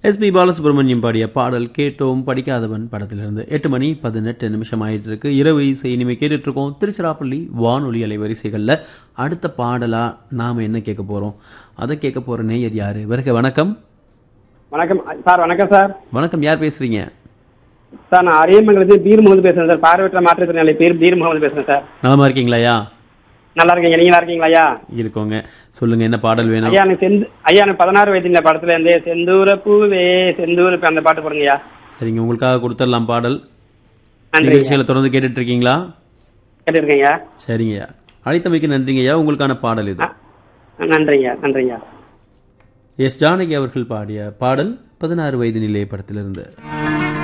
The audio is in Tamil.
எஸ்பி பாலசுப்ரமணியம் பாடிய பாடல் கேட்டோம் படிக்காதவன் படத்திலிருந்து எட்டு மணி பதினெட்டு நிமிஷம் ஆயிட்டு இருக்கு இரவு இசை இனிமே கேட்டுட்டு இருக்கோம் திருச்சிராப்பள்ளி வானொலி அலைவரிசைகளில் அடுத்த பாடலா நாம என்ன கேட்க போறோம் அதை கேட்க போற நேயர் யாரு வருக வணக்கம் வணக்கம் சார் வணக்கம் சார் வணக்கம் யார் பேசுறீங்க சார் நான் அரியமங்கலத்து பீர் முகமது பேசுறேன் சார் பார்வையற்ற மாற்றுத்திறனாளி பேர் பீர் முகமது பேசுறேன் சார் நலமா இருக்கீங்களாயா நல்லா இருக்கீங்க நீங்க நல்லா இருக்கீங்களா ஐயா இருக்கோங்க சொல்லுங்க என்ன பாடல் வேணும் ஐயா எனக்கு செந்து ஐயா எனக்கு பதினாறு வயது இந்த படத்துல இருந்து செந்தூர பூவே செந்தூர பூ அந்த பாட்டு போடுங்கய்யா சரிங்க உங்களுக்காக கொடுத்துடலாம் பாடல் நன்றி நிகழ்ச்சியில தொடர்ந்து கேட்டுட்டு இருக்கீங்களா கேட்டுருக்கீங்க சரிங்கய்யா அழைத்தமைக்கு நன்றிங்கய்யா உங்களுக்கான பாடல் இது நன்றிங்க நன்றிங்க எஸ் ஜானகி அவர்கள் பாடிய பாடல் பதினாறு வயது நிலைய படத்திலிருந்து